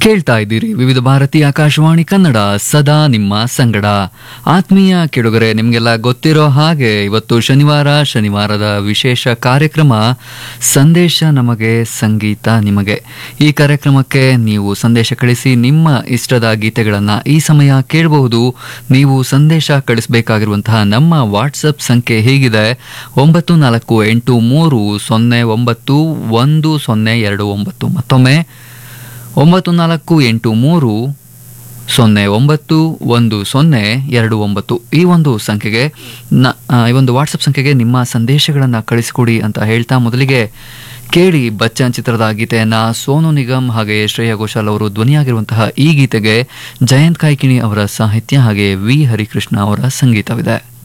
ಕೇಳ್ತಾ ಇದ್ದೀರಿ ವಿವಿಧ ಭಾರತಿ ಆಕಾಶವಾಣಿ ಕನ್ನಡ ಸದಾ ನಿಮ್ಮ ಸಂಗಡ ಆತ್ಮೀಯ ಕೆಡುಗರೆ ನಿಮಗೆಲ್ಲ ಗೊತ್ತಿರೋ ಹಾಗೆ ಇವತ್ತು ಶನಿವಾರ ಶನಿವಾರದ ವಿಶೇಷ ಕಾರ್ಯಕ್ರಮ ಸಂದೇಶ ನಮಗೆ ಸಂಗೀತ ನಿಮಗೆ ಈ ಕಾರ್ಯಕ್ರಮಕ್ಕೆ ನೀವು ಸಂದೇಶ ಕಳಿಸಿ ನಿಮ್ಮ ಇಷ್ಟದ ಗೀತೆಗಳನ್ನು ಈ ಸಮಯ ಕೇಳಬಹುದು ನೀವು ಸಂದೇಶ ಕಳಿಸಬೇಕಾಗಿರುವಂತಹ ನಮ್ಮ ವಾಟ್ಸಪ್ ಸಂಖ್ಯೆ ಹೀಗಿದೆ ಒಂಬತ್ತು ನಾಲ್ಕು ಎಂಟು ಮೂರು ಸೊನ್ನೆ ಒಂಬತ್ತು ಒಂದು ಸೊನ್ನೆ ಎರಡು ಒಂಬತ್ತು ಮತ್ತೊಮ್ಮೆ ಒಂಬತ್ತು ನಾಲ್ಕು ಎಂಟು ಮೂರು ಸೊನ್ನೆ ಒಂಬತ್ತು ಒಂದು ಸೊನ್ನೆ ಎರಡು ಒಂಬತ್ತು ಈ ಒಂದು ಸಂಖ್ಯೆಗೆ ನ ಆ, ಈ ಒಂದು ವಾಟ್ಸಪ್ ಸಂಖ್ಯೆಗೆ ನಿಮ್ಮ ಸಂದೇಶಗಳನ್ನು ಕಳಿಸಿಕೊಡಿ ಅಂತ ಹೇಳ್ತಾ ಮೊದಲಿಗೆ ಕೇಳಿ ಬಚ್ಚನ್ ಚಿತ್ರದ ಗೀತೆಯನ್ನ ಸೋನು ನಿಗಮ್ ಹಾಗೆ ಶ್ರೇಯಾ ಘೋಷಾಲ್ ಅವರು ಧ್ವನಿಯಾಗಿರುವಂತಹ ಈ ಗೀತೆಗೆ ಜಯಂತ್ ಕಾಯ್ಕಿಣಿ ಅವರ ಸಾಹಿತ್ಯ ಹಾಗೆ ವಿ ಹರಿಕೃಷ್ಣ ಅವರ ಸಂಗೀತವಿದೆ